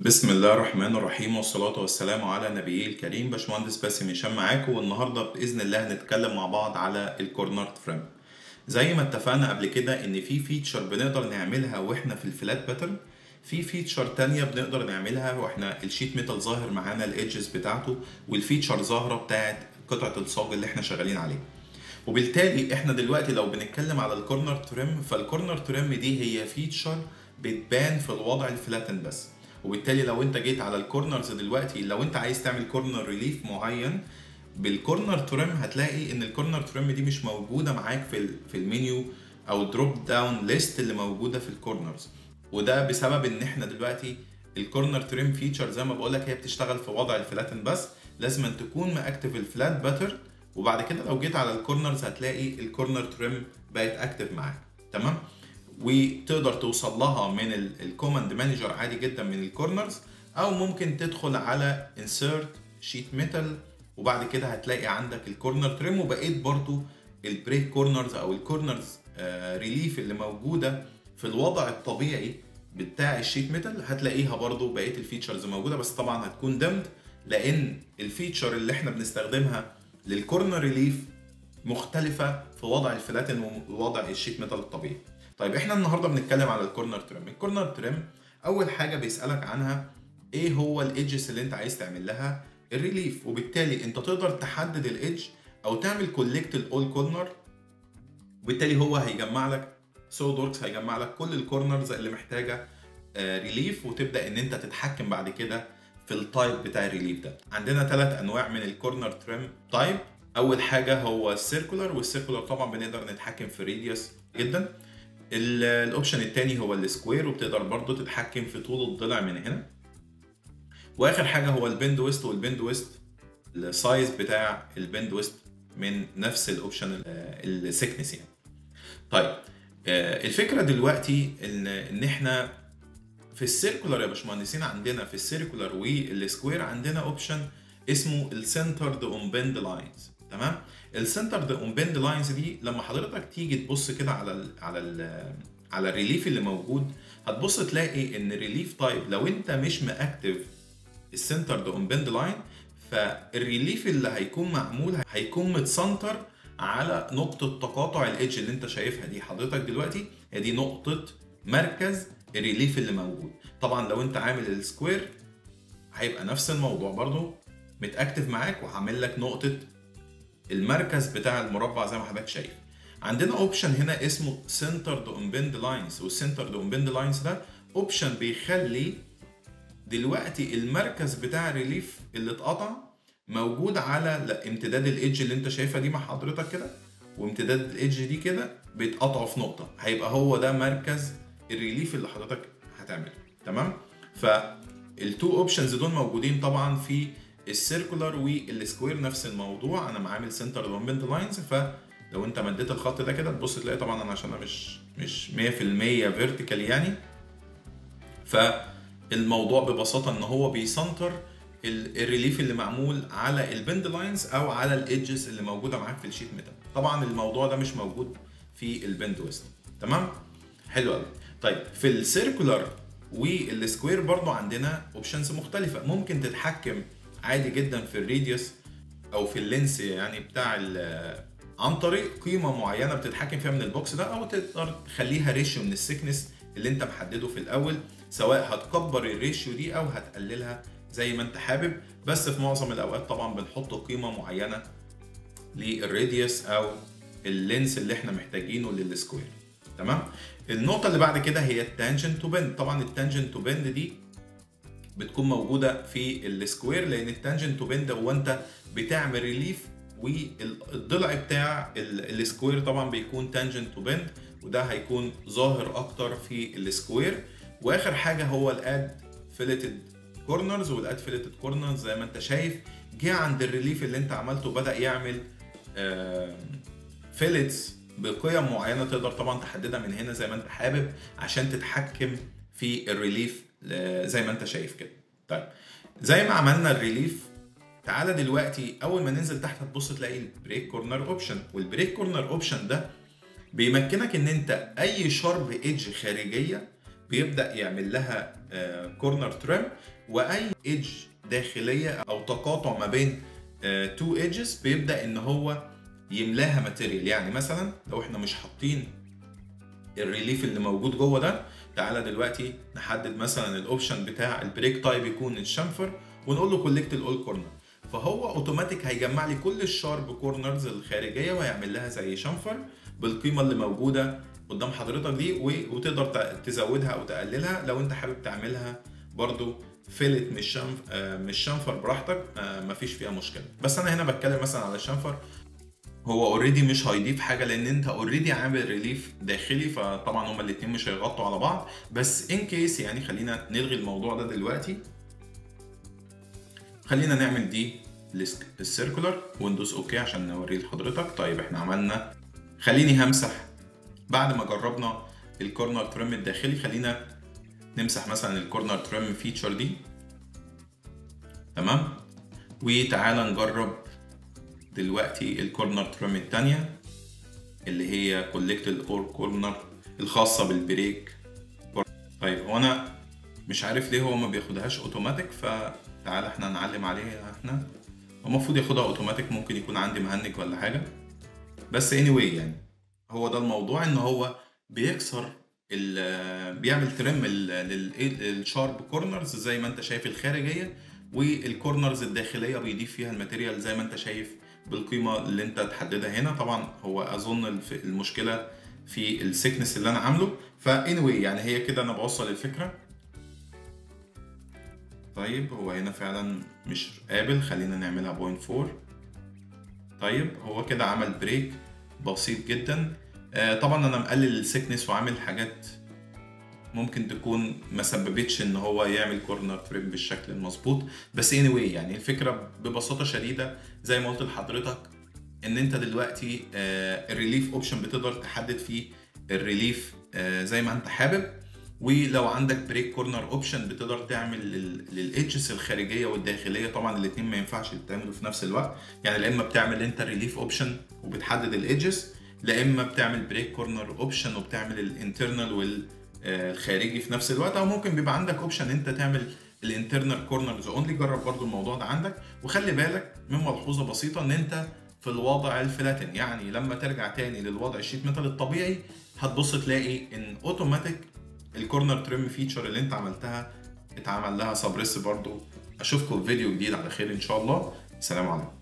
بسم الله الرحمن الرحيم والصلاة والسلام على نبيه الكريم باشمهندس باسم هشام معاكم والنهاردة بإذن الله هنتكلم مع بعض على الكورنر فريم زي ما اتفقنا قبل كده إن في فيتشر بنقدر نعملها وإحنا في الفلات باترن في فيتشر تانية بنقدر نعملها واحنا الشيت ميتال ظاهر معانا الايدجز بتاعته والفيتشر ظاهرة بتاعت قطعة الصاج اللي احنا شغالين عليه وبالتالي احنا دلوقتي لو بنتكلم على الكورنر تريم فالكورنر تريم دي هي فيتشر بتبان في الوضع الفلاتن بس وبالتالي لو انت جيت على الكورنرز دلوقتي لو انت عايز تعمل كورنر ريليف معين بالكورنر تريم هتلاقي ان الكورنر تريم دي مش موجوده معاك في ال- في المنيو او دروب داون ليست اللي موجوده في الكورنرز وده بسبب ان احنا دلوقتي الكورنر تريم فيتشر زي ما بقول لك هي بتشتغل في وضع الفلاتن بس لازم أن تكون ماكتف الفلات باتر وبعد كده لو جيت على الكورنرز هتلاقي الكورنر تريم بقت اكتف معاك تمام وتقدر توصل لها من الكوماند مانجر عادي جدا من الكورنرز او ممكن تدخل على انسيرت شيت ميتال وبعد كده هتلاقي عندك الكورنر تريم وبقيت برضو البريك كورنرز او الكورنرز ريليف اللي موجوده في الوضع الطبيعي بتاع الشيت ميتال هتلاقيها برضو بقيه الفيتشرز موجوده بس طبعا هتكون دمد لان الفيتشر اللي احنا بنستخدمها للكورنر ريليف مختلفه في وضع الفلاتن ووضع الشيت ميتال الطبيعي طيب احنا النهارده بنتكلم على الكورنر تريم الكورنر تريم اول حاجه بيسالك عنها ايه هو الايدجز اللي انت عايز تعمل لها الريليف وبالتالي انت تقدر تحدد الايدج او تعمل كولكت الاول كورنر وبالتالي هو هيجمع لك سوليد وركس هيجمع لك كل الكورنرز اللي محتاجه ريليف وتبدا ان انت تتحكم بعد كده في التايب بتاع الريليف ده عندنا ثلاث انواع من الكورنر تريم تايب اول حاجه هو السيركولار والسيركولار طبعا بنقدر نتحكم في راديوس جدا ال- الاوبشن التاني هو السكوير وبتقدر برضو تتحكم في طول الضلع من هنا واخر حاجه هو البند ويست والبند ويست السايز بتاع البند ويست من نفس الاوبشن السكنس يعني طيب آه، الفكره دلوقتي ان ان احنا في السيركولار يا باشمهندسين عندنا في السيركولار والسكوير عندنا اوبشن اسمه السنترد اون بند لاينز تمام السنترد اون بند لاينز دي لما حضرتك تيجي تبص كده على ال على ال على الريليف اللي موجود هتبص تلاقي ان الريليف تايب لو انت مش ماكتف السنترد اون بند لاين فالريليف اللي هيكون معمول هيكون متسنتر على نقطة تقاطع الايدج اللي انت شايفها دي حضرتك دلوقتي هي دي نقطة مركز الريليف اللي موجود طبعا لو انت عامل السكوير هيبقى نفس الموضوع برضو متاكتف معاك وهعمل لك نقطة المركز بتاع المربع زي ما حضرتك شايف عندنا اوبشن هنا اسمه سنترد اون بند لاينز والسنترد اون بند لاينز ده اوبشن بيخلي دلوقتي المركز بتاع الريليف اللي اتقطع موجود على لا، امتداد الايدج اللي انت شايفها دي مع حضرتك كده وامتداد الايدج دي كده بيتقطعوا في نقطه هيبقى هو ده مركز الريليف اللي حضرتك هتعمله تمام فالتو اوبشنز دول موجودين طبعا في السيركولار والسكوير نفس الموضوع انا معامل سنتر دومبنت لاينز فلو انت مديت الخط ده كده تبص تلاقي طبعا انا عشان انا مش مش 100% فيرتيكال يعني فالموضوع ببساطه ان هو بيسنتر ال- الريليف اللي معمول على البند لاينز او على الايدجز اللي موجوده معاك في الشيت ميتال طبعا الموضوع ده مش موجود في البند ويست تمام حلو قوي طيب في السيركولار والسكوير برضو عندنا اوبشنز مختلفه ممكن تتحكم عادي جدا في الراديوس او في اللينس يعني بتاع ال- عن طريق قيمه معينه بتتحكم فيها من البوكس ده او تقدر تخليها ريشيو من السكنس اللي انت محدده في الاول سواء هتكبر الريشيو دي او هتقللها زي ما انت حابب بس في معظم الاوقات طبعا بنحط قيمه معينه للراديوس او اللينس اللي احنا محتاجينه للسكوير تمام النقطه اللي بعد كده هي التانجنت تو بند طبعا التانجنت تو بند دي بتكون موجوده في السكوير لان التانجنت تو بند هو انت بتعمل ريليف والضلع بتاع ال- السكوير طبعا بيكون تانجنت تو بند وده هيكون ظاهر اكتر في السكوير واخر حاجه هو الاد فيلتد كورنرز والاد فيلتد كورنرز زي ما انت شايف جه عند الريليف اللي انت عملته بدا يعمل فيلتس بقيم معينه تقدر طبعا تحددها من هنا زي ما انت حابب عشان تتحكم في الريليف آه، زي ما انت شايف كده طيب زي ما عملنا الريليف تعالى دلوقتي اول ما ننزل تحت هتبص تلاقي البريك كورنر اوبشن والبريك كورنر اوبشن ده بيمكنك ان انت اي شارب ايدج خارجيه بيبدا يعمل لها كورنر تريم واي ايدج داخليه او تقاطع ما بين تو ايدجز بيبدا ان هو يملاها ماتيريال يعني مثلا لو احنا مش حاطين الريليف اللي موجود جوه ده تعالى دلوقتي نحدد مثلا الاوبشن بتاع البريك تايب يكون الشامفر ونقول له كولكت الاول كورنر فهو اوتوماتيك هيجمع لي كل الشارب كورنرز الخارجيه وهيعمل لها زي شامفر بالقيمه اللي موجوده قدام حضرتك دي وتقدر تزودها او تقللها لو انت حابب تعملها برضو فيلت مش شنف مش شنفر براحتك مفيش فيها مشكله بس انا هنا بتكلم مثلا على الشنفر هو اوريدي مش هيضيف حاجه لان انت اوريدي عامل ريليف داخلي فطبعا هما الاثنين مش هيغطوا على بعض بس ان كيس يعني خلينا نلغي الموضوع ده دلوقتي خلينا نعمل دي السيركولر وندوس اوكي عشان نوريه لحضرتك طيب احنا عملنا خليني همسح بعد ما جربنا الكورنر تريم الداخلي خلينا نمسح مثلا الكورنر تريم فيتشر دي تمام وتعالى نجرب دلوقتي الكورنر تريم التانية اللي هي كولكت الاور كورنر الخاصة بالبريك طيب هو انا مش عارف ليه هو ما بياخدهاش اوتوماتيك فتعالى احنا نعلم عليها احنا هو المفروض ياخدها اوتوماتيك ممكن يكون عندي مهنج ولا حاجة بس anyway يعني هو ده الموضوع ان هو بيكسر بيعمل ترم للشارب كورنرز زي ما انت شايف الخارجيه والكورنرز الداخليه بيضيف فيها الماتيريال زي ما انت شايف بالقيمه اللي انت تحددها هنا طبعا هو اظن المشكله في السكنس اللي انا عامله فاني يعني هي كده انا بوصل الفكره طيب هو هنا فعلا مش قابل خلينا نعملها بوينت 4 طيب هو كده عمل بريك بسيط جدا طبعا انا مقلل السكنس وعامل حاجات ممكن تكون ما سببتش ان هو يعمل كورنر تريم بالشكل المظبوط بس اني anyway يعني الفكره ببساطه شديده زي ما قلت لحضرتك ان انت دلوقتي الريليف اوبشن بتقدر تحدد فيه الريليف زي ما انت حابب ولو عندك بريك كورنر اوبشن بتقدر تعمل للايدجز الخارجيه والداخليه طبعا الاثنين ما ينفعش يتعملوا في نفس الوقت يعني لا اما بتعمل انت الريليف اوبشن وبتحدد الايدجز لا اما بتعمل بريك كورنر اوبشن وبتعمل الانترنال والخارجي في نفس الوقت او ممكن بيبقى عندك اوبشن انت تعمل الانترنال كورنرز اونلي جرب برضو الموضوع ده عندك وخلي بالك من ملحوظه بسيطه ان انت في الوضع الفلاتن يعني لما ترجع تاني للوضع الشيت ميتال الطبيعي هتبص تلاقي ان اوتوماتيك الكورنر تريم فيتشر اللي انت عملتها اتعمل لها سبريس برضو اشوفكم في فيديو جديد على خير ان شاء الله سلام عليكم